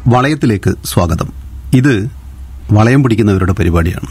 വളയത്തിലേക്ക് സ്വാഗതം ഇത് വളയം പിടിക്കുന്നവരുടെ പരിപാടിയാണ്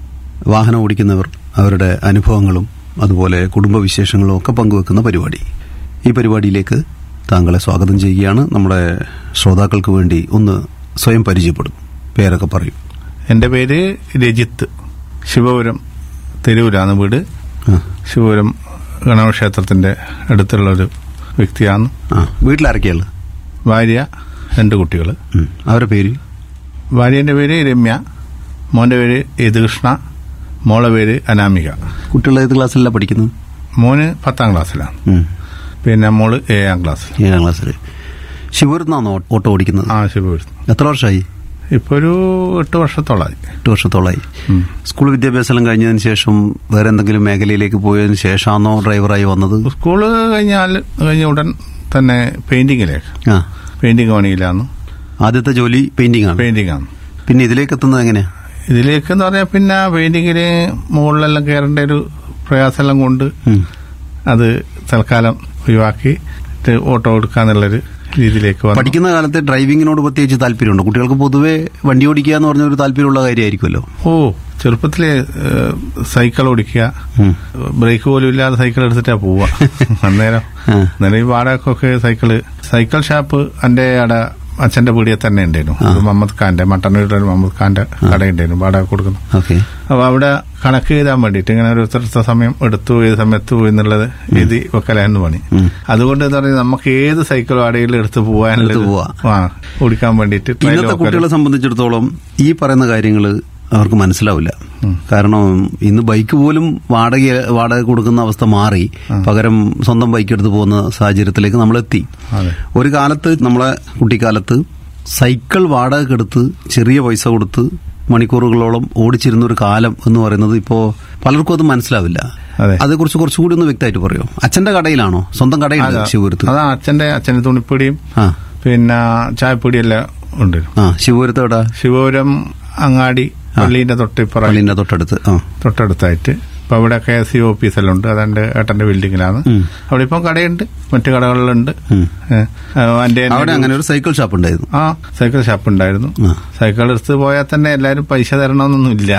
വാഹനം ഓടിക്കുന്നവർ അവരുടെ അനുഭവങ്ങളും അതുപോലെ കുടുംബവിശേഷങ്ങളും ഒക്കെ പങ്കുവെക്കുന്ന പരിപാടി ഈ പരിപാടിയിലേക്ക് താങ്കളെ സ്വാഗതം ചെയ്യുകയാണ് നമ്മുടെ ശ്രോതാക്കൾക്ക് വേണ്ടി ഒന്ന് സ്വയം പരിചയപ്പെടും പേരൊക്കെ പറയും എൻ്റെ പേര് രജിത്ത് ശിവപുരം തെരുവിലാണ് വീട് ആ, ശിവപുരം ഗണപക്ഷേത്രത്തിന്റെ അടുത്തുള്ളൊരു വ്യക്തിയാണ് ആ വീട്ടിലാരൊക്കെയുള്ളത് ഭാര്യ രണ്ട് കുട്ടികൾ ഉം, അവരുടെ പേര് ഭാര്യന്റെ പേര് രമ്യ മോന്റെ പേര് യദുകൃഷ്ണ മോളെ പേര് അനാമിക കുട്ടികൾ ഏത് ക്ലാസ്സിലാണ് പഠിക്കുന്നത് മോന് പത്താം ക്ലാസ്സിലാണ് ഉം, പിന്നെ മോള് ഏഴാം ക്ലാസ്സിൽ ഏഴാം ക്ലാസ്സിൽ ശിവപുരത്തുനിന്നാണോ ഓട്ടോ ഓടിക്കുന്നത് ആ ശിവപുരം എത്ര വർഷമായി ഇപ്പൊ ഒരു എട്ട് വർഷത്തോളമായി എട്ട് വർഷത്തോളമായി ഉം. സ്കൂൾ വിദ്യാഭ്യാസം കഴിഞ്ഞതിന് ശേഷം വേറെ എന്തെങ്കിലും മേഖലയിലേക്ക് പോയതിനു ശേഷമാണോ ഡ്രൈവറായി വന്നത് സ്കൂള് കഴിഞ്ഞാൽ കഴിഞ്ഞ ഉടൻ തന്നെ പെയിന്റിങ്ങിലേക്ക് ആ പെയിന്റിംഗ് പണിയിലാണ് ആദ്യത്തെ ജോലി പെയിന്റിംഗ് ആണ് പെയിന്റിംഗ് ആണ് പിന്നെ ഇതിലേക്ക് എത്തുന്നത് എങ്ങനെയാ ഇതിലേക്ക് എന്ന് പറഞ്ഞാൽ പിന്നെ പെയിന്റിങ്ങിന് മുകളിലെല്ലാം കയറേണ്ട ഒരു പ്രയാസമെല്ലാം കൊണ്ട് ഉം. അത് തൽക്കാലം ഒഴിവാക്കി ഇത് ഓട്ടോ എടുക്കാന്നുള്ളൊരു രീതിയിലേക്ക് വന്നു പഠിക്കുന്ന കാലത്ത് ഡ്രൈവിങ്ങിനോട് പ്രത്യേകിച്ച് താല്പര്യമുണ്ടോ കുട്ടികൾക്ക് പൊതുവെ വണ്ടി ഓടിക്കുക എന്ന് പറഞ്ഞ ഒരു താല്പര്യമുള്ള കാര്യമായിരിക്കുമല്ലോ ഓ ചെറുപ്പത്തില് ഏഹ്, സൈക്കിൾ ഓടിക്കുക ഉം. ബ്രേക്ക് പോലും ഇല്ലാതെ സൈക്കിൾ എടുത്തിട്ടാ പോവുക അന്നേരം ആ. അന്നേരം ഈ വാടകക്കൊക്കെ സൈക്കിള് സൈക്കിൾ ഷാപ്പ് എന്റെ അവിടെ അച്ഛന്റെ പീടിയെ തന്നെ ഉണ്ടായിരുന്നു ആ. ഒരു മുഹമ്മദ് ഖാന്റെ മട്ടന്നൂരിലെ ഒരു മുഹമ്മദ് ഖാന്റെ കടയുണ്ടായിരുന്നു വാടക കൊടുക്കുന്നു ഓക്കെ അപ്പൊ അവിടെ കണക്ക് എഴുതാൻ വേണ്ടിയിട്ട് ഇങ്ങനെ ഒരു ഇത്ര സമയം എടുത്തു ഏത് സമയത്ത് പോയി എന്നുള്ളത് എഴുതി വെക്കലായിരുന്നു പണി ഉം. അതുകൊണ്ട് എന്താ പറയുക നമുക്ക് ഏത് സൈക്കിൾ വാടകയിൽ എടുത്ത് പോകാനുള്ളത് എടുത്ത് പോവാ. ആ ഓടിക്കാൻ വേണ്ടിയിട്ട് trial ഇന്നത്തെ വെക്കല്. കുട്ടികളെ സംബന്ധിച്ചിടത്തോളം ഈ പറയുന്ന കാര്യങ്ങൾ അവർക്ക് മനസ്സിലാവില്ല കാരണം ഇന്ന് ബൈക്ക് പോലും വാടക വാടക കൊടുക്കുന്ന അവസ്ഥ മാറി പകരം സ്വന്തം ബൈക്ക് എടുത്ത് പോകുന്ന സാഹചര്യത്തിലേക്ക് നമ്മൾ എത്തി അതെ ഒരു കാലത്ത് നമ്മളെ കുട്ടിക്കാലത്ത് സൈക്കിൾ വാടകക്കെടുത്ത് ചെറിയ പൈസ കൊടുത്ത് മണിക്കൂറുകളോളം ഓടിച്ചിരുന്ന ഒരു കാലം എന്ന് പറയുന്നത് ഇപ്പോ പലർക്കും അത് മനസ്സിലാവില്ല അതെ. അതേക്കുറിച്ച് കുറച്ചുകൂടി ഒന്ന് വ്യക്തമായിട്ട് പറയോ അച്ഛന്റെ കടയിലാണോ സ്വന്തം കടയിലാണ് അതാ. ശിവപുരത്ത് അതാ അച്ഛന്റെ അച്ഛന്റെ തുണിപ്പൊടിയും ആ പിന്നെ ചായപ്പൊടിയെല്ലാം ഉണ്ട് ആ ശിവപുരത്ത് എവിടെ ശിവപുരം അങ്ങാടി പള്ളീന്റെ തൊട്ടിപ്പുറം പള്ളിന്റെ തൊട്ടടുത്ത് ആ തൊട്ടടുത്തായിട്ട് ഇപ്പൊ അവിടെ കെ എസ് സി ഓഫീസെല്ലാം ഉണ്ട് അതെന്റെ ഏട്ടന്റെ ബിൽഡിങ്ങിലാണ് ഉം. അവിടെ ഇപ്പം കടയുണ്ട് മറ്റു കടകളിലുണ്ട് ഉം. ഏഹ്, എന്റെ തന്നെ അവിടെ അങ്ങനെ ഒരു സൈക്കിൾ ഷാപ്പ് ഉണ്ടായിരുന്നു ആ സൈക്കിൾ ഷാപ്പ് ഉണ്ടായിരുന്നു ആ. സൈക്കിൾ എടുത്ത് പോയാൽ തന്നെ എല്ലാരും പൈസ തരണമെന്നൊന്നും ഇല്ല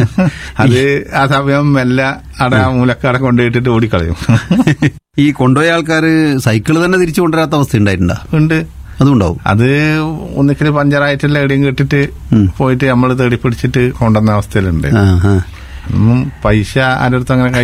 അത് ആ സമയം മെല്ലെ അട മൂലക്കട കൊണ്ടുപോയിട്ടിട്ട് ഓടിക്കളയും ഈ കൊണ്ടുപോയ ആൾക്കാർ സൈക്കിൾ തന്നെ തിരിച്ചു കൊണ്ടുവരാത്ത അവസ്ഥ ഉണ്ടായിട്ടുണ്ടോ ഉണ്ട് അതുണ്ടാവും അത് ഒന്നിക്കല് പഞ്ചറായിട്ടുള്ള എവിടെയും കെട്ടിട്ട് ഉം. പോയിട്ട് നമ്മൾ തേടി പിടിച്ചിട്ട് കൊണ്ടുവന്ന അവസ്ഥയിലുണ്ട് ആ ആ ഒന്നും പൈസ ആരുടെ അടുത്ത് അങ്ങനെ കൈ